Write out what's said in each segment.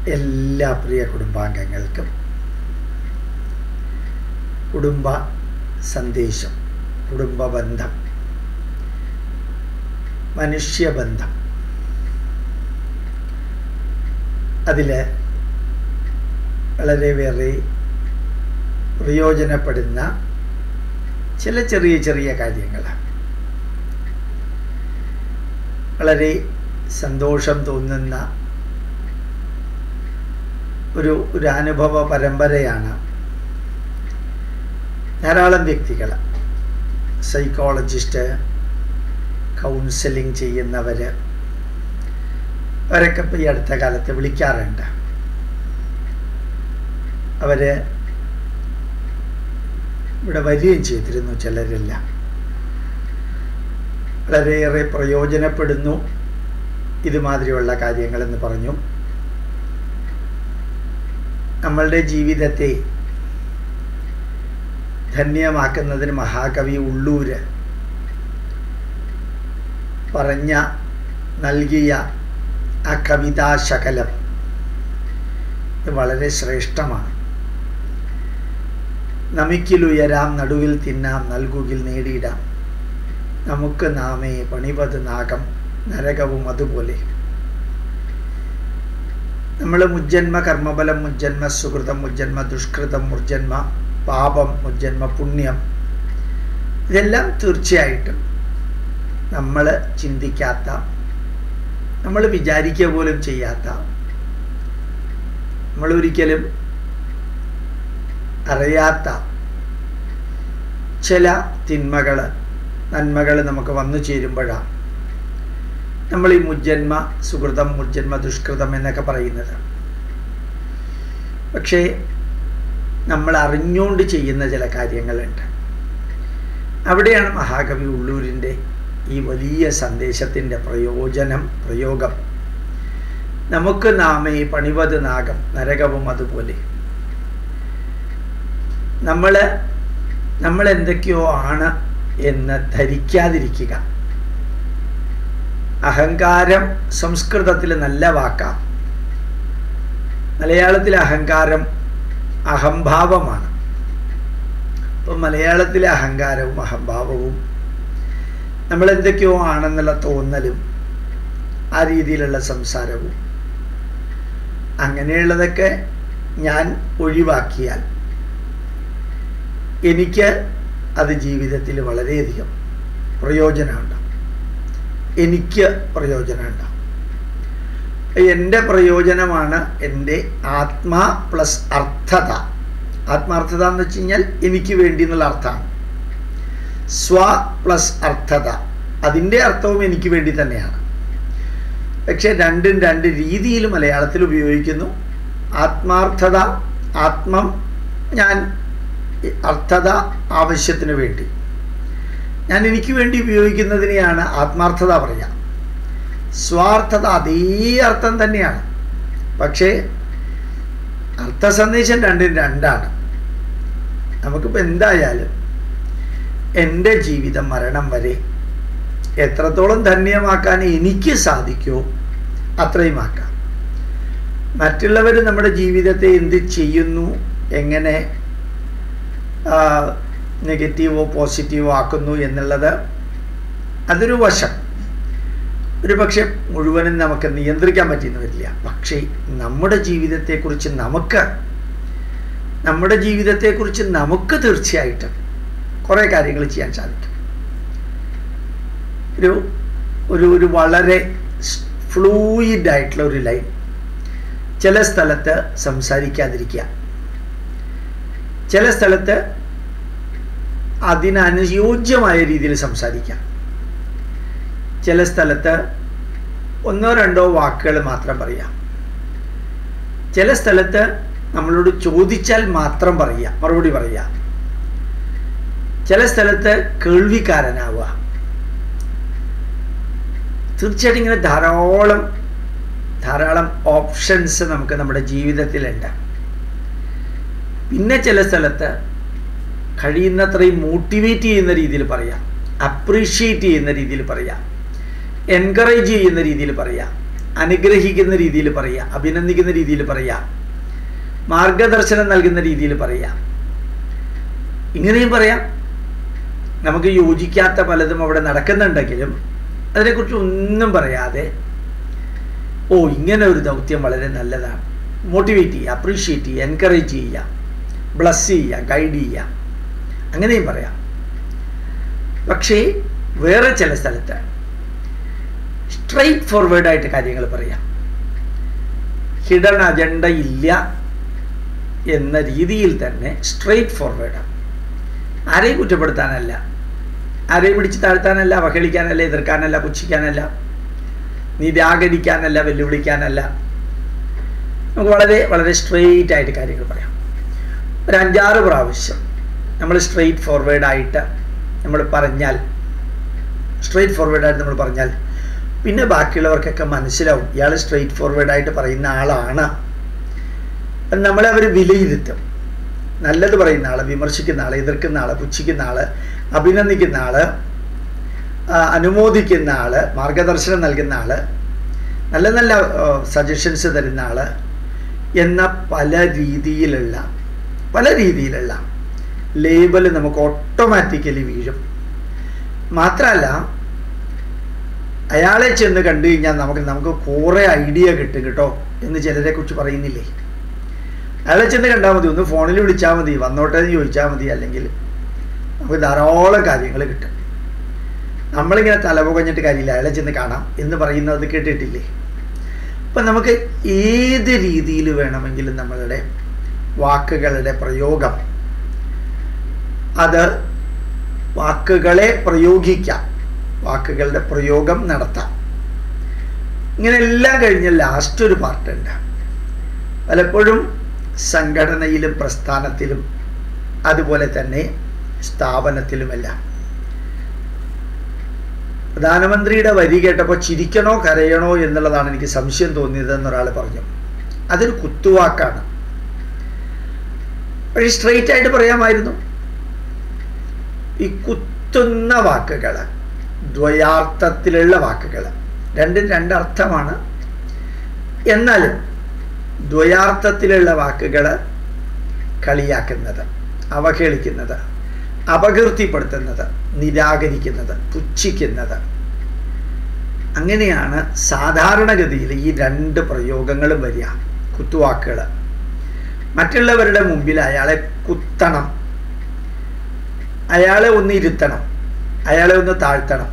എല്ലാ പ്രിയ കുടുംബാംഗങ്ങൾക്കും കുടുംബ സന്ദേശം കുടുംബ ബന്ധം മനുഷ്യബന്ധം അതിൽ വളരെ വേറെ പ്രയോജനപ്പെടുന്ന ചില ചെറിയ ചെറിയ കാര്യങ്ങൾ വളരെ സന്തോഷം തോന്നുന്ന ഒരു ഒരു അനുഭവ പരമ്പരയാണ് ധാരാളം വ്യക്തികൾ സൈക്കോളജിസ്റ്റ് കൗൺസിലിംഗ് ചെയ്യുന്നവർ അവരൊക്കെ ഇപ്പോൾ ഈ അടുത്ത കാലത്ത് വിളിക്കാറുണ്ട് അവർ ഇവിടെ വരികയും ചെയ്തിരുന്നു ചിലരെല്ലാം വളരെയേറെ പ്രയോജനപ്പെടുന്നു ഇതുമാതിരിയുള്ള കാര്യങ്ങളെന്ന് പറഞ്ഞു നമ്മളുടെ ജീവിതത്തെ ധന്യമാക്കുന്നതിന് മഹാകവി ഉള്ളൂര് പറഞ്ഞ നൽകിയ ആ കവിതാശകലം ഇത് വളരെ ശ്രേഷ്ഠമാണ് നമിക്കിലുയരാം നടുവിൽ തിന്നാം നൽകുകിൽ നേടിയിടാം നമുക്ക് നാമേ പണിപത് നാഗം നരകവും അതുപോലെ നമ്മൾ മുജ്ജന്മ കർമ്മബലം മുജ്ജന്മ സുഹൃതം മുജ്ജന്മ ദുഷ്കൃതം മുർജന്മ പാപം മുജ്ജന്മ പുണ്യം ഇതെല്ലാം തീർച്ചയായിട്ടും നമ്മൾ ചിന്തിക്കാത്ത നമ്മൾ വിചാരിക്കുക പോലും ചെയ്യാത്ത നമ്മളൊരിക്കലും അറിയാത്ത ചില തിന്മകൾ നന്മകൾ നമുക്ക് വന്നു ചേരുമ്പോഴാണ് നമ്മൾ ഈ മുജ്ജന്മ സുഹൃതം മുജ്ജന്മ ദുഷ്കൃതം എന്നൊക്കെ പറയുന്നത് പക്ഷേ നമ്മൾ അറിഞ്ഞുകൊണ്ട് ചെയ്യുന്ന ചില കാര്യങ്ങളുണ്ട് അവിടെയാണ് മഹാകവി ഉള്ളൂരിൻ്റെ ഈ വലിയ സന്ദേശത്തിൻ്റെ പ്രയോജനം പ്രയോഗം നമുക്ക് നാമേ പണിവത് നാഗം നരകവും അതുപോലെ നമ്മൾ നമ്മൾ എന്തൊക്കെയോ ആണ് എന്ന് ധരിക്കാതിരിക്കുക അഹങ്കാരം സംസ്കൃതത്തിൽ നല്ല വാക്കാം മലയാളത്തിലെ അഹങ്കാരം അഹംഭാവമാണ് അപ്പം മലയാളത്തിലെ അഹങ്കാരവും അഹംഭാവവും നമ്മൾ എന്തൊക്കെയോ ആണെന്നുള്ള തോന്നലും ആ രീതിയിലുള്ള സംസാരവും അങ്ങനെയുള്ളതൊക്കെ ഞാൻ ഒഴിവാക്കിയാൽ എനിക്ക് അത് ജീവിതത്തിൽ വളരെയധികം പ്രയോജനമുണ്ടാവും എനിക്ക് പ്രയോജനമുണ്ടാവും എൻ്റെ പ്രയോജനമാണ് എൻ്റെ ആത്മാ പ്ലസ് അർത്ഥത ആത്മാർത്ഥത എന്ന് വെച്ച് കഴിഞ്ഞാൽ എനിക്ക് വേണ്ടി എന്നുള്ള അർത്ഥമാണ് സ്വ പ്ലസ് അർത്ഥത അതിൻ്റെ അർത്ഥവും എനിക്ക് വേണ്ടി തന്നെയാണ് പക്ഷെ രണ്ടും രണ്ട് രീതിയിൽ മലയാളത്തിൽ ഉപയോഗിക്കുന്നു ആത്മാർത്ഥത ആത്മം ഞാൻ അർത്ഥത ആവശ്യത്തിന് വേണ്ടി ഞാൻ എനിക്ക് വേണ്ടി ഉപയോഗിക്കുന്നതിനെയാണ് ആത്മാർത്ഥത പറയുക സ്വാർത്ഥത അതേ അർത്ഥം തന്നെയാണ് പക്ഷേ അർത്ഥ സന്ദേശം രണ്ടും രണ്ടാണ് നമുക്കിപ്പോൾ എന്തായാലും എൻ്റെ ജീവിതം മരണം വരെ എത്രത്തോളം ധന്യമാക്കാൻ എനിക്ക് സാധിക്കുമോ അത്രയും ആക്കാം മറ്റുള്ളവർ നമ്മുടെ ജീവിതത്തെ എന്ത് ചെയ്യുന്നു എങ്ങനെ നെഗറ്റീവോ പോസിറ്റീവോ ആക്കുന്നു എന്നുള്ളത് അതൊരു വശം ഒരു പക്ഷേ മുഴുവനും നമുക്ക് നിയന്ത്രിക്കാൻ പറ്റിയെന്ന് വരില്ല പക്ഷേ നമ്മുടെ ജീവിതത്തെക്കുറിച്ച് നമുക്ക് നമ്മുടെ ജീവിതത്തെക്കുറിച്ച് നമുക്ക് തീർച്ചയായിട്ടും കുറേ കാര്യങ്ങൾ ചെയ്യാൻ സാധിക്കും ഒരു ഒരു ഒരു വളരെ ഫ്ലൂയിഡ് ആയിട്ടുള്ള ഒരു ലൈൻ ചില സ്ഥലത്ത് സംസാരിക്കാതിരിക്കുക ചില സ്ഥലത്ത് അതിനനുയോജ്യമായ രീതിയിൽ സംസാരിക്കാം ചില സ്ഥലത്ത് ഒന്നോ രണ്ടോ വാക്കുകൾ മാത്രം പറയാം ചില സ്ഥലത്ത് നമ്മളോട് ചോദിച്ചാൽ മാത്രം പറയുക മറുപടി പറയുക ചില സ്ഥലത്ത് കേൾവിക്കാരനാവുക തീർച്ചയായിട്ടും ഇങ്ങനെ ധാരാളം ധാരാളം ഓപ്ഷൻസ് നമുക്ക് നമ്മുടെ ജീവിതത്തിലുണ്ട് പിന്നെ ചില സ്ഥലത്ത് കഴിയുന്നത്രയും മോട്ടിവേറ്റ് ചെയ്യുന്ന രീതിയിൽ പറയാം അപ്രീഷിയേറ്റ് ചെയ്യുന്ന രീതിയിൽ പറയാം എൻകറേജ് ചെയ്യുന്ന രീതിയിൽ പറയാം അനുഗ്രഹിക്കുന്ന രീതിയിൽ പറയുക അഭിനന്ദിക്കുന്ന രീതിയിൽ പറയുക മാർഗദർശനം നൽകുന്ന രീതിയിൽ പറയാം ഇങ്ങനെയും പറയാം നമുക്ക് യോജിക്കാത്ത പലതും അവിടെ നടക്കുന്നുണ്ടെങ്കിലും അതിനെക്കുറിച്ച് ഒന്നും പറയാതെ ഓ ഇങ്ങനെ ഒരു ദൗത്യം വളരെ നല്ലതാണ് മോട്ടിവേറ്റ് ചെയ്യുക അപ്രീഷിയേറ്റ് ചെയ്യുക എൻകറേജ് ചെയ്യുക ബ്ലസ് ചെയ്യുക ഗൈഡ് ചെയ്യുക അങ്ങനെയും പറയാം പക്ഷേ വേറെ ചില സ്ഥലത്ത് സ്ട്രൈറ്റ് ഫോർവേഡായിട്ട് കാര്യങ്ങൾ പറയാം ഹിഡൻ അജണ്ട ഇല്ല എന്ന രീതിയിൽ തന്നെ സ്ട്രെയിറ്റ് ഫോർവേഡാണ് ആരെയും കുറ്റപ്പെടുത്താനല്ല ആരെയും പിടിച്ച് താഴ്ത്താനല്ല അവഹേളിക്കാനല്ല എതിർക്കാനല്ല പുച്ഛിക്കാനല്ല നിരാകരിക്കാനല്ല വെല്ലുവിളിക്കാനല്ല നമുക്ക് വളരെ വളരെ സ്ട്രെയിറ്റ് ആയിട്ട് കാര്യങ്ങൾ പറയാം ഒരു അഞ്ചാറ് പ്രാവശ്യം നമ്മൾ സ്ട്രെയിറ്റ് ഫോർവേഡായിട്ട് നമ്മൾ പറഞ്ഞാൽ സ്ട്രെയിറ്റ് ഫോർവേഡായിട്ട് നമ്മൾ പറഞ്ഞാൽ പിന്നെ ബാക്കിയുള്ളവർക്കൊക്കെ മനസ്സിലാവും ഇയാൾ സ്ട്രെയിറ്റ് ഫോർവേഡായിട്ട് പറയുന്ന ആളാണ് നമ്മളെ അവർ വിലയിരുത്തും നല്ലത് പറയുന്ന ആള് വിമർശിക്കുന്ന ആള് എതിർക്കുന്ന ആള് പുച്ഛിക്കുന്ന ആള് അഭിനന്ദിക്കുന്ന ആള് അനുമോദിക്കുന്ന ആള് മാർഗദർശനം നൽകുന്ന ആള് നല്ല നല്ല സജഷൻസ് തരുന്ന ആള് എന്ന പല രീതിയിലുള്ള പല രീതിയിലുള്ള ലേബൽ നമുക്ക് ഓട്ടോമാറ്റിക്കലി വീഴും മാത്രമല്ല അയാളെ ചെന്ന് കണ്ടു കഴിഞ്ഞാൽ നമുക്ക് നമുക്ക് കുറേ ഐഡിയ കിട്ടും കേട്ടോ എന്ന് ചിലരെ കുറിച്ച് പറയുന്നില്ലേ അയാളെ ചെന്ന് കണ്ടാൽ മതി ഒന്ന് ഫോണിൽ വിളിച്ചാൽ മതി വന്നോട്ടെ എന്ന് ചോദിച്ചാൽ മതി അല്ലെങ്കിൽ നമുക്ക് ധാരാളം കാര്യങ്ങൾ കിട്ടും നമ്മളിങ്ങനെ തലപുകഞ്ഞിട്ട് കാര്യമില്ല അയാളെ ചെന്ന് കാണാം എന്ന് പറയുന്നത് കേട്ടിട്ടില്ലേ അപ്പം നമുക്ക് ഏത് രീതിയിൽ വേണമെങ്കിലും നമ്മളുടെ വാക്കുകളുടെ പ്രയോഗം അത് വാക്കുകളെ പ്രയോഗിക്കാം വാക്കുകളുടെ പ്രയോഗം നടത്താം ഇങ്ങനെ എല്ലാം കഴിഞ്ഞ് ലാസ്റ്റ് ഒരു പാർട്ടുണ്ട് പലപ്പോഴും സംഘടനയിലും പ്രസ്ഥാനത്തിലും അതുപോലെ തന്നെ സ്ഥാപനത്തിലുമെല്ലാം പ്രധാനമന്ത്രിയുടെ വരി കേട്ടപ്പോൾ ചിരിക്കണോ കരയണോ എന്നുള്ളതാണ് എനിക്ക് സംശയം തോന്നിയതെന്ന് ഒരാൾ പറഞ്ഞു അതൊരു കുത്തുവാക്കാണ് പക്ഷേ സ്ട്രെയിറ്റ് ആയിട്ട് പറയാമായിരുന്നു ഈ കുത്തുന്ന വാക്കുകൾ ദ്വയാർത്ഥത്തിലുള്ള വാക്കുകൾ രണ്ടും രണ്ടർത്ഥമാണ് എന്നാലും ദ്വയാർത്ഥത്തിലുള്ള വാക്കുകൾ കളിയാക്കുന്നത് അവഹേളിക്കുന്നത് അപകീർത്തിപ്പെടുത്തുന്നത് നിരാകരിക്കുന്നത് പുച്ഛിക്കുന്നത് അങ്ങനെയാണ് സാധാരണഗതിയിൽ ഈ രണ്ട് പ്രയോഗങ്ങളും വരിക കുത്തുവാക്കുകൾ മറ്റുള്ളവരുടെ മുമ്പിൽ അയാളെ കുത്തണം അയാളെ ഒന്ന് ഇരുത്തണം അയാളെ ഒന്ന് താഴ്ത്തണം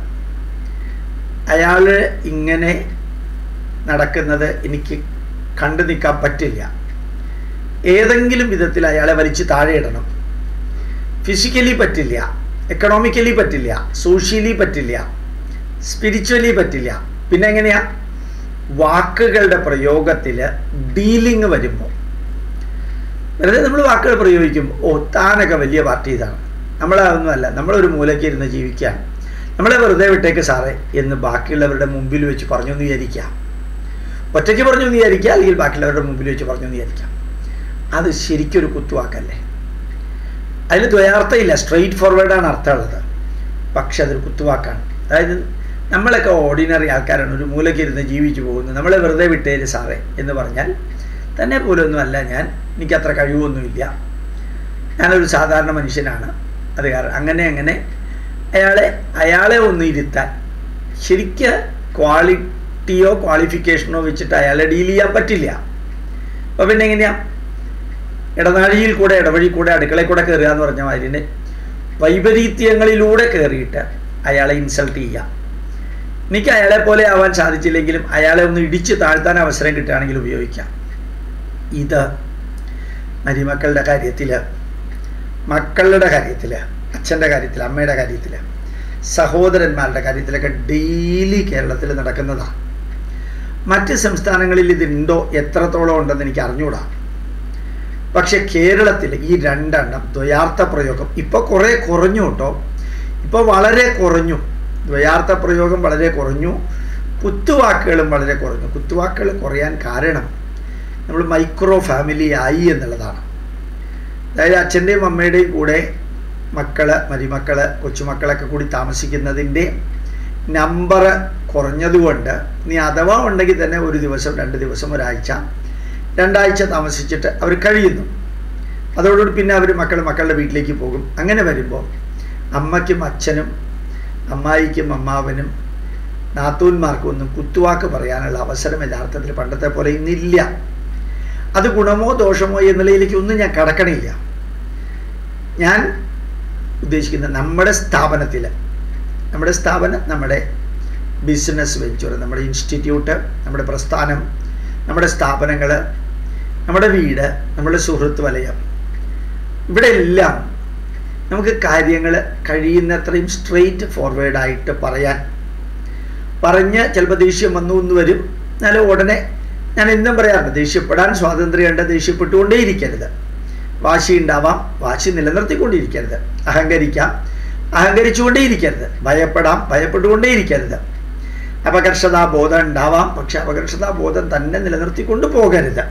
അയാൾ ഇങ്ങനെ നടക്കുന്നത് എനിക്ക് കണ്ടു നിൽക്കാൻ പറ്റില്ല ഏതെങ്കിലും വിധത്തിൽ അയാളെ വലിച്ച് താഴെ ഇടണം ഫിസിക്കലി പറ്റില്ല എക്കണോമിക്കലി പറ്റില്ല സോഷ്യലി പറ്റില്ല സ്പിരിച്വലി പറ്റില്ല പിന്നെ എങ്ങനെയാ വാക്കുകളുടെ പ്രയോഗത്തിൽ ഡീലിങ് വരുമ്പോൾ വെറുതെ നമ്മൾ വാക്കുകൾ പ്രയോഗിക്കും ഓ താനൊക്കെ വലിയ പാർട്ടി ഇതാണ് നമ്മളതൊന്നുമല്ല നമ്മളൊരു മൂലയ്ക്ക് ഇരുന്ന് ജീവിക്കുകയാണ് നമ്മളെ വെറുതെ വിട്ടേക്ക് സാറേ എന്ന് ബാക്കിയുള്ളവരുടെ മുമ്പിൽ വെച്ച് പറഞ്ഞു എന്ന് വിചാരിക്കാം ഒറ്റയ്ക്ക് പറഞ്ഞു എന്ന് വിചാരിക്കുക അല്ലെങ്കിൽ ബാക്കിയുള്ളവരുടെ മുമ്പിൽ വെച്ച് പറഞ്ഞു എന്ന് വിചാരിക്കാം അത് ശരിക്കൊരു കുത്തുവാക്കല്ലേ അതിൽ ദ്വയാർത്ഥമില്ല സ്ട്രെയിറ്റ് ഫോർവേഡാണ് അർത്ഥമുള്ളത് പക്ഷെ അതൊരു കുത്തുവാക്കാണ് അതായത് നമ്മളൊക്കെ ഓർഡിനറി ആൾക്കാരാണ് ഒരു മൂലയ്ക്ക് ഇരുന്ന് ജീവിച്ചു പോകുന്നത് നമ്മളെ വെറുതെ വിട്ടേര് സാറേ എന്ന് പറഞ്ഞാൽ തന്നെ പോലൊന്നുമല്ല ഞാൻ എനിക്കത്ര കഴിവൊന്നുമില്ല ഞാനൊരു സാധാരണ മനുഷ്യനാണ് അത് കാരണം അങ്ങനെ അങ്ങനെ അയാളെ അയാളെ ഒന്ന് ഇരുത്താൻ ശരിക്ക് ക്വാളിറ്റിയോ ക്വാളിഫിക്കേഷനോ വെച്ചിട്ട് അയാളെ ഡീൽ ചെയ്യാൻ പറ്റില്ല അപ്പോൾ പിന്നെ എങ്ങനെയാ ഇടനാഴിയിൽ കൂടെ ഇടവഴി കൂടെ അടുക്കളയിൽ കൂടെ കയറുക എന്ന് പറഞ്ഞ മാതിരി വൈപരീത്യങ്ങളിലൂടെ കയറിയിട്ട് അയാളെ ഇൻസൾട്ട് ചെയ്യുക എനിക്ക് അയാളെ പോലെ ആവാൻ സാധിച്ചില്ലെങ്കിലും അയാളെ ഒന്ന് ഇടിച്ച് താഴ്ത്താൻ അവസരം കിട്ടുകയാണെങ്കിൽ ഉപയോഗിക്കാം ഇത് മരുമക്കളുടെ കാര്യത്തിൽ മക്കളുടെ കാര്യത്തിൽ അച്ഛൻ്റെ കാര്യത്തിൽ അമ്മയുടെ കാര്യത്തിൽ സഹോദരന്മാരുടെ കാര്യത്തിലൊക്കെ ഡെയിലി കേരളത്തിൽ നടക്കുന്നതാണ് മറ്റ് സംസ്ഥാനങ്ങളിൽ ഇതുണ്ടോ എത്രത്തോളം ഉണ്ടെന്ന് എനിക്ക് അറിഞ്ഞുകൂടാ പക്ഷെ കേരളത്തിൽ ഈ രണ്ടെണ്ണം ദ്വയാർത്ഥ പ്രയോഗം ഇപ്പോൾ കുറേ കുറഞ്ഞു കേട്ടോ ഇപ്പോൾ വളരെ കുറഞ്ഞു ദ്വയാർത്ഥ പ്രയോഗം വളരെ കുറഞ്ഞു കുത്തുവാക്കുകളും വളരെ കുറഞ്ഞു കുത്തുവാക്കുകൾ കുറയാൻ കാരണം നമ്മൾ മൈക്രോ ഫാമിലി ആയി എന്നുള്ളതാണ് അതായത് അച്ഛൻ്റെയും അമ്മയുടെയും കൂടെ മക്കള് മരുമക്കള് കൊച്ചുമക്കളൊക്കെ കൂടി താമസിക്കുന്നതിൻ്റെ നമ്പർ കുറഞ്ഞതുകൊണ്ട് നീ അഥവാ ഉണ്ടെങ്കിൽ തന്നെ ഒരു ദിവസം രണ്ട് ദിവസം ഒരാഴ്ച രണ്ടാഴ്ച താമസിച്ചിട്ട് അവർ കഴിയുന്നു അതോടുകൂടി പിന്നെ അവർ മക്കൾ മക്കളുടെ വീട്ടിലേക്ക് പോകും അങ്ങനെ വരുമ്പോൾ അമ്മയ്ക്കും അച്ഛനും അമ്മായിക്കും അമ്മാവനും നാത്തൂന്മാർക്കും ഒന്നും കുത്തുവാക്ക് പറയാനുള്ള അവസരം യഥാർത്ഥത്തിൽ പണ്ടത്തെ പോലെ ഇന്നില്ല അത് ഗുണമോ ദോഷമോ എന്നുള്ളതിലേക്ക് ഒന്നും ഞാൻ കടക്കണില്ല ഞാൻ ഉദ്ദേശിക്കുന്ന നമ്മുടെ സ്ഥാപനത്തിൽ നമ്മുടെ സ്ഥാപനം നമ്മുടെ ബിസിനസ് വെഞ്ചർ നമ്മുടെ ഇൻസ്റ്റിറ്റ്യൂട്ട് നമ്മുടെ പ്രസ്ഥാനം നമ്മുടെ സ്ഥാപനങ്ങൾ നമ്മുടെ വീട് നമ്മുടെ സുഹൃത്ത് വലയം ഇവിടെ എല്ലാം നമുക്ക് കാര്യങ്ങൾ കഴിയുന്നത്രയും സ്ട്രെയിറ്റ് ഫോർവേഡായിട്ട് പറയാൻ പറഞ്ഞ് ചിലപ്പോൾ ദേഷ്യം വന്നു എന്ന് വരും എന്നാലും ഉടനെ ഞാൻ എന്നും പറയാറുണ്ട് ദേഷ്യപ്പെടാൻ സ്വാതന്ത്ര്യമുണ്ട് ദേഷ്യപ്പെട്ടുകൊണ്ടേയിരിക്കരുത് വാശി ഉണ്ടാവാം വാശി നിലനിർത്തിക്കൊണ്ടിരിക്കരുത് അഹങ്കരിക്കാം അഹങ്കരിച്ചുകൊണ്ടേയിരിക്കരുത് ഭയപ്പെടാം ഭയപ്പെട്ടുകൊണ്ടേയിരിക്കരുത് അപകർഷതാ ബോധം ഉണ്ടാവാം പക്ഷെ അപകർഷതാ ബോധം തന്നെ നിലനിർത്തിക്കൊണ്ട് പോകരുത്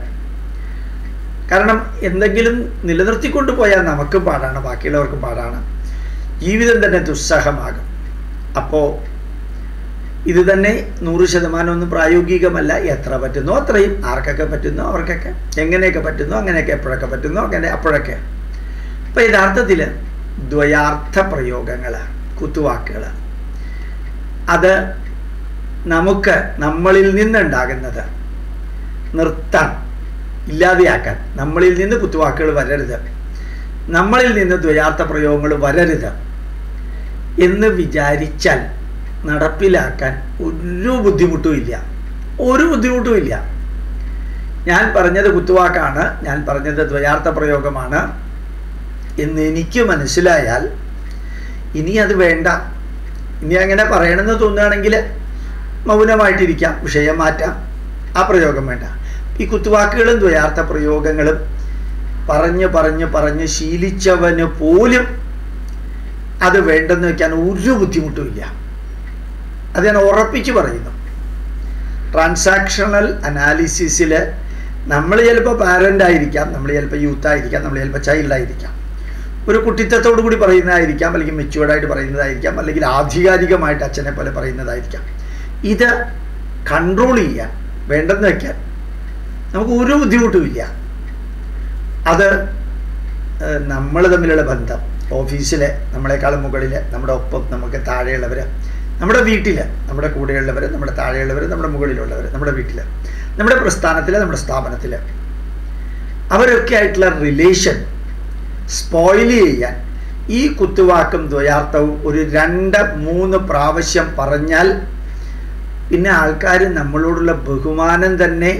കാരണം എന്തെങ്കിലും നിലനിർത്തിക്കൊണ്ട് പോയാൽ നമുക്കും പാടാണ് ബാക്കിയുള്ളവർക്കും പാടാണ് ജീവിതം തന്നെ ദുസ്സഹമാകും അപ്പോൾ ഇത് തന്നെ നൂറ് ശതമാനം ഒന്നും പ്രായോഗികമല്ല എത്ര പറ്റുന്നോ അത്രയും ആർക്കൊക്കെ പറ്റുന്നോ അവർക്കൊക്കെ എങ്ങനെയൊക്കെ പറ്റുന്നോ അങ്ങനെയൊക്കെ എപ്പോഴൊക്കെ പറ്റുന്നോ അങ്ങനെ അപ്പോഴൊക്കെ അപ്പം യഥാർത്ഥത്തിൽ ദ്വയാർത്ഥ പ്രയോഗങ്ങൾ കുത്തുവാക്കുകൾ അത് നമുക്ക് നമ്മളിൽ നിന്നുണ്ടാകുന്നത് നിർത്താൻ ഇല്ലാതെയാക്കാൻ നമ്മളിൽ നിന്ന് കുത്തുവാക്കുകൾ വരരുത് നമ്മളിൽ നിന്ന് ദ്വയാർത്ഥ പ്രയോഗങ്ങൾ വരരുത് എന്ന് വിചാരിച്ചാൽ നടപ്പിലാക്കാൻ ഒരു ബുദ്ധിമുട്ടും ഇല്ല ഒരു ബുദ്ധിമുട്ടും ഇല്ല ഞാൻ പറഞ്ഞത് കുത്തുവാക്കാണ് ഞാൻ പറഞ്ഞത് ദ്വയാർത്ഥ പ്രയോഗമാണ് എന്ന് എനിക്ക് മനസ്സിലായാൽ ഇനി അത് വേണ്ട ഇനി അങ്ങനെ പറയണമെന്ന് തോന്നുകയാണെങ്കിൽ മൗനമായിട്ടിരിക്കാം വിഷയം മാറ്റാം ആ പ്രയോഗം വേണ്ട ഈ കുത്തുവാക്കുകളും ദ്വയാർത്ഥ പ്രയോഗങ്ങളും പറഞ്ഞ് പറഞ്ഞ് പറഞ്ഞ് ശീലിച്ചവന് പോലും അത് വേണ്ടെന്ന് വെക്കാൻ ഒരു ബുദ്ധിമുട്ടുമില്ല അത് ഞാൻ ഉറപ്പിച്ച് പറയുന്നു ട്രാൻസാക്ഷണൽ അനാലിസിസിൽ നമ്മൾ ചിലപ്പോൾ പാരൻ്റ് ആയിരിക്കാം നമ്മൾ ചിലപ്പോൾ യൂത്ത് ആയിരിക്കാം നമ്മൾ ചിലപ്പോൾ ചൈൽഡ് ആയിരിക്കാം ഒരു കുട്ടിത്തത്തോടു കൂടി പറയുന്നതായിരിക്കാം അല്ലെങ്കിൽ മെച്യൂർഡായിട്ട് പറയുന്നതായിരിക്കാം അല്ലെങ്കിൽ ആധികാരികമായിട്ട് അച്ഛനെ പോലെ പറയുന്നതായിരിക്കാം ഇത് കൺട്രോൾ ചെയ്യാൻ വേണ്ടെന്ന് വയ്ക്കാൻ നമുക്ക് ഒരു ബുദ്ധിമുട്ടുമില്ല അത് നമ്മൾ തമ്മിലുള്ള ബന്ധം ഓഫീസിലെ നമ്മളെക്കാളും മുകളിൽ നമ്മുടെ ഒപ്പം നമുക്ക് താഴെയുള്ളവർ നമ്മുടെ വീട്ടിൽ നമ്മുടെ കൂടെയുള്ളവർ നമ്മുടെ താഴെയുള്ളവർ നമ്മുടെ മുകളിലുള്ളവർ നമ്മുടെ വീട്ടിൽ നമ്മുടെ പ്രസ്ഥാനത്തിൽ നമ്മുടെ സ്ഥാപനത്തിൽ അവരൊക്കെ ആയിട്ടുള്ള റിലേഷൻ സ്പോയിൽ ചെയ്യാൻ ഈ കുത്തുവാക്കും ദ്വയാർത്ഥവും ഒരു രണ്ട് മൂന്ന് പ്രാവശ്യം പറഞ്ഞാൽ പിന്നെ ആൾക്കാർ നമ്മളോടുള്ള ബഹുമാനം തന്നെ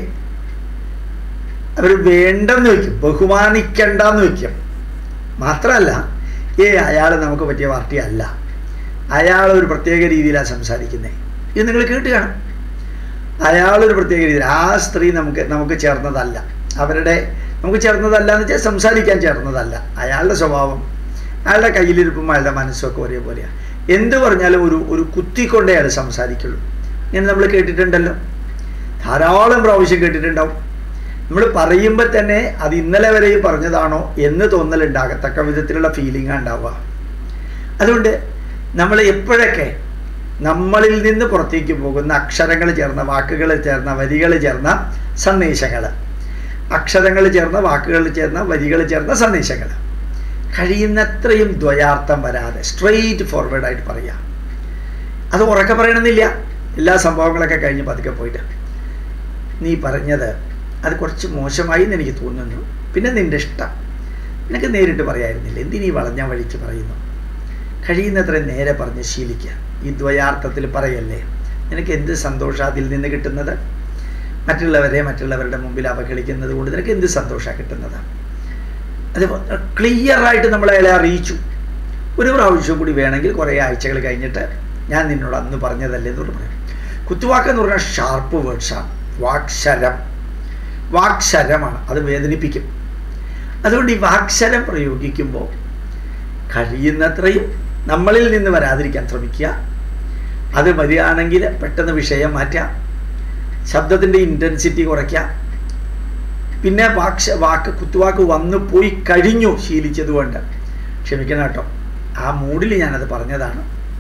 അവർ വേണ്ടെന്ന് വയ്ക്കും ബഹുമാനിക്കണ്ടെന്ന് വയ്ക്കും മാത്രമല്ല ഏ അയാൾ നമുക്ക് പറ്റിയ പാർട്ടി അല്ല അയാൾ ഒരു പ്രത്യേക രീതിയിലാണ് സംസാരിക്കുന്നത് ഇത് നിങ്ങൾ കേട്ട് കാണും അയാളൊരു പ്രത്യേക രീതിയിൽ ആ സ്ത്രീ നമുക്ക് നമുക്ക് ചേർന്നതല്ല അവരുടെ നമുക്ക് ചേർന്നതല്ല എന്ന് വെച്ചാൽ സംസാരിക്കാൻ ചേർന്നതല്ല അയാളുടെ സ്വഭാവം അയാളുടെ കയ്യിലിരിപ്പും അയാളുടെ മനസ്സൊക്കെ ഒരേപോലെയാണ് എന്ത് പറഞ്ഞാലും ഒരു ഒരു കുത്തിക്കൊണ്ടേ അയാൾ സംസാരിക്കുള്ളൂ ഇങ്ങനെ നമ്മൾ കേട്ടിട്ടുണ്ടല്ലോ ധാരാളം പ്രാവശ്യം കേട്ടിട്ടുണ്ടാവും നമ്മൾ പറയുമ്പോൾ തന്നെ അത് ഇന്നലെ വരെയും പറഞ്ഞതാണോ എന്ന് തോന്നലുണ്ടാകത്തക്ക വിധത്തിലുള്ള ഫീലിംഗ് ഉണ്ടാവുക അതുകൊണ്ട് നമ്മൾ എപ്പോഴൊക്കെ നമ്മളിൽ നിന്ന് പുറത്തേക്ക് പോകുന്ന അക്ഷരങ്ങൾ ചേർന്ന വാക്കുകൾ ചേർന്ന വരികൾ ചേർന്ന സന്ദേശങ്ങൾ അക്ഷരങ്ങൾ ചേർന്ന വാക്കുകൾ ചേർന്ന വരികൾ ചേർന്ന സന്ദേശങ്ങൾ കഴിയുന്നത്രയും ദ്വയാർത്ഥം വരാതെ സ്ട്രെയിറ്റ് ഫോർവേഡ് ആയിട്ട് പറയാം അത് ഉറക്കെ പറയണമെന്നില്ല എല്ലാ സംഭവങ്ങളൊക്കെ കഴിഞ്ഞ് പതുക്കെ പോയിട്ട് നീ പറഞ്ഞത് അത് കുറച്ച് മോശമായി എന്ന് എനിക്ക് തോന്നുന്നു പിന്നെ നിൻ്റെ ഇഷ്ടം നിനക്ക് നേരിട്ട് പറയായിരുന്നില്ല എന്തിനീ വളഞ്ഞ വഴിക്ക് പറയുന്നു കഴിയുന്നത്ര നേരെ പറഞ്ഞ് ശീലിക്കുക ഈ ദ്വയാർത്ഥത്തിൽ പറയല്ലേ നിനക്ക് എന്ത് സന്തോഷം അതിൽ നിന്ന് കിട്ടുന്നത് മറ്റുള്ളവരെ മറ്റുള്ളവരുടെ മുമ്പിൽ അവഹേളിക്കുന്നത് കൊണ്ട് നിനക്ക് എന്ത് സന്തോഷമാണ് കിട്ടുന്നത് അത് ക്ലിയറായിട്ട് നമ്മൾ അയാളെ അറിയിച്ചു ഒരു പ്രാവശ്യം കൂടി വേണമെങ്കിൽ കുറേ ആഴ്ചകൾ കഴിഞ്ഞിട്ട് ഞാൻ നിന്നോട് അന്ന് പറഞ്ഞതല്ലേ എന്നോട് പറയാം കുത്തുവാക്ക് എന്ന് പറഞ്ഞാൽ ഷാർപ്പ് വേർഡ്സാണ് വാക്ശരം വാക്ശരമാണ് അത് വേദനിപ്പിക്കും അതുകൊണ്ട് ഈ വാക്ശരം പ്രയോഗിക്കുമ്പോൾ കഴിയുന്നത്രയും നമ്മളിൽ നിന്ന് വരാതിരിക്കാൻ ശ്രമിക്കുക അത് വരികയാണെങ്കിൽ പെട്ടെന്ന് വിഷയം മാറ്റുക ശബ്ദത്തിൻ്റെ ഇൻറ്റൻസിറ്റി കുറയ്ക്കുക പിന്നെ വാക്ഷ വാക്ക് കുത്തുവാക്ക് വന്നു പോയി കഴിഞ്ഞു ശീലിച്ചതുകൊണ്ട് ക്ഷമിക്കണം കേട്ടോ ആ മൂഡിൽ ഞാനത് പറഞ്ഞതാണ്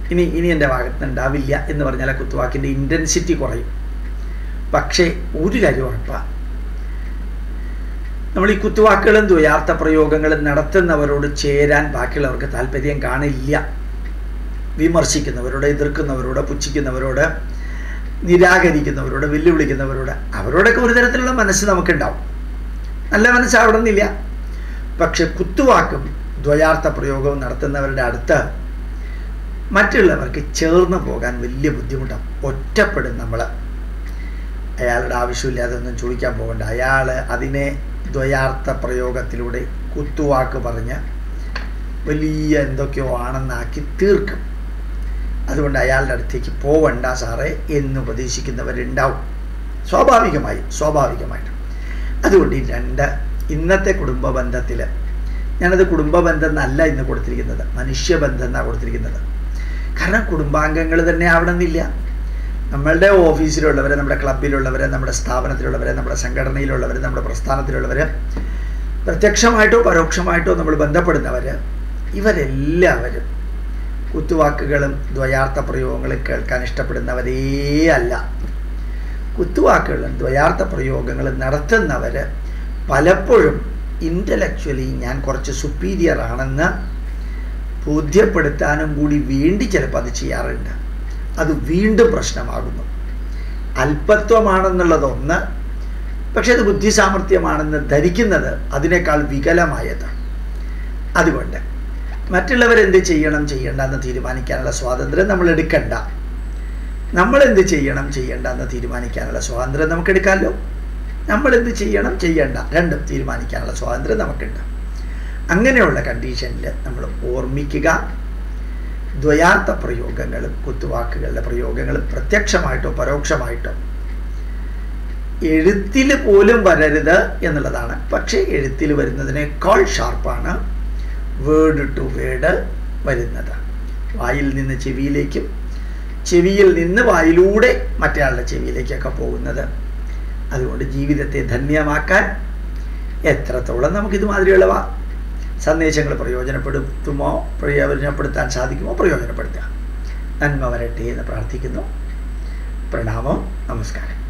ഇനി ഇനി എൻ്റെ ഭാഗത്ത് നിന്ന് ഉണ്ടാവില്ല എന്ന് പറഞ്ഞാൽ ആ കുത്തുവാക്കിൻ്റെ ഇൻറ്റൻസിറ്റി കുറയും പക്ഷേ ഒരു കാര്യം ഉറപ്പാണ് നമ്മൾ ഈ കുത്തുവാക്കുകളും ദ്വയാർത്ഥ പ്രയോഗങ്ങളും നടത്തുന്നവരോട് ചേരാൻ ബാക്കിയുള്ളവർക്ക് താല്പര്യം കാണില്ല വിമർശിക്കുന്നവരോട് എതിർക്കുന്നവരോട് പുച്ഛിക്കുന്നവരോട് നിരാകരിക്കുന്നവരോട് വെല്ലുവിളിക്കുന്നവരോട് അവരോടൊക്കെ ഒരു തരത്തിലുള്ള മനസ്സ് നമുക്കുണ്ടാവും നല്ല മനസ്സാവണമെന്നില്ല പക്ഷെ കുത്തുവാക്കും ദ്വയാർത്ഥ പ്രയോഗവും നടത്തുന്നവരുടെ അടുത്ത് മറ്റുള്ളവർക്ക് ചേർന്ന് പോകാൻ വലിയ ബുദ്ധിമുട്ടാണ് ഒറ്റപ്പെടും നമ്മൾ അയാളുടെ ആവശ്യമില്ലാതെ ഒന്നും ചോദിക്കാൻ പോകണ്ട അയാൾ അതിനെ ദ്വയാർത്ഥ പ്രയോഗത്തിലൂടെ കുത്തുവാക്ക് പറഞ്ഞ് വലിയ എന്തൊക്കെയോ ആണെന്നാക്കി തീർക്കും അതുകൊണ്ട് അയാളുടെ അടുത്തേക്ക് പോവണ്ട സാറേ എന്ന് ഉപദേശിക്കുന്നവരുണ്ടാവും സ്വാഭാവികമായി സ്വാഭാവികമായിട്ട് അതുകൊണ്ട് ഈ രണ്ട് ഇന്നത്തെ കുടുംബ ബന്ധത്തിൽ ഞാനത് കുടുംബ ബന്ധം എന്നല്ല ഇന്ന് കൊടുത്തിരിക്കുന്നത് മനുഷ്യബന്ധം എന്നാണ് കൊടുത്തിരിക്കുന്നത് കാരണം കുടുംബാംഗങ്ങൾ തന്നെ ആവണമെന്നില്ല നമ്മളുടെ ഓഫീസിലുള്ളവരെ നമ്മുടെ ക്ലബിലുള്ളവരെ നമ്മുടെ സ്ഥാപനത്തിലുള്ളവരെ നമ്മുടെ സംഘടനയിലുള്ളവർ നമ്മുടെ പ്രസ്ഥാനത്തിലുള്ളവർ പ്രത്യക്ഷമായിട്ടോ പരോക്ഷമായിട്ടോ നമ്മൾ ബന്ധപ്പെടുന്നവർ ഇവരെല്ലാവരും കുത്തുവാക്കുകളും ദ്വയാർത്ഥ പ്രയോഗങ്ങളും കേൾക്കാൻ ഇഷ്ടപ്പെടുന്നവരേ അല്ല കുത്തുവാക്കുകളും ദ്വയാർത്ഥ പ്രയോഗങ്ങളും നടത്തുന്നവർ പലപ്പോഴും ഇൻ്റലക്ച്വലി ഞാൻ കുറച്ച് സുപ്പീരിയർ ആണെന്ന് ബോധ്യപ്പെടുത്താനും കൂടി വേണ്ടി ചിലപ്പോൾ അത് ചെയ്യാറുണ്ട് അത് വീണ്ടും പ്രശ്നമാകുന്നു അല്പത്വമാണെന്നുള്ളതൊന്ന് പക്ഷെ അത് ബുദ്ധിസാമർഥ്യമാണെന്ന് ധരിക്കുന്നത് അതിനേക്കാൾ വികലമായതാണ് അതുകൊണ്ട് മറ്റുള്ളവരെന്ത് ചെയ്യണം ചെയ്യണ്ട എന്ന് തീരുമാനിക്കാനുള്ള സ്വാതന്ത്ര്യം നമ്മൾ എടുക്കണ്ട നമ്മൾ എന്ത് ചെയ്യണം ചെയ്യണ്ട എന്ന് തീരുമാനിക്കാനുള്ള സ്വാതന്ത്ര്യം നമുക്ക് എടുക്കാമല്ലോ നമ്മൾ എന്ത് ചെയ്യണം ചെയ്യണ്ട രണ്ടും തീരുമാനിക്കാനുള്ള സ്വാതന്ത്ര്യം നമുക്കുണ്ട് അങ്ങനെയുള്ള കണ്ടീഷനിൽ നമ്മൾ ഓർമ്മിക്കുക ദ്വയാർത്ഥ പ്രയോഗങ്ങളും കുത്തുവാക്കുകളുടെ പ്രയോഗങ്ങളും പ്രത്യക്ഷമായിട്ടോ പരോക്ഷമായിട്ടോ എഴുത്തിൽ പോലും വരരുത് എന്നുള്ളതാണ് പക്ഷേ എഴുത്തിൽ വരുന്നതിനേക്കാൾ ഷാർപ്പാണ് വേർഡ് ടു വേർഡ് വരുന്നത് വായിൽ നിന്ന് ചെവിയിലേക്കും ചെവിയിൽ നിന്ന് വായിലൂടെ മറ്റേയാളുടെ ചെവിയിലേക്കൊക്കെ പോകുന്നത് അതുകൊണ്ട് ജീവിതത്തെ ധന്യമാക്കാൻ എത്രത്തോളം നമുക്കിതുമാതിരിയുള്ള സന്ദേശങ്ങൾ പ്രയോജനപ്പെടുത്തുമോ പ്രയോജനപ്പെടുത്താൻ സാധിക്കുമോ പ്രയോജനപ്പെടുത്തുക നന്മ വരട്ടെ എന്ന് പ്രാർത്ഥിക്കുന്നു പ്രണാമം നമസ്കാരം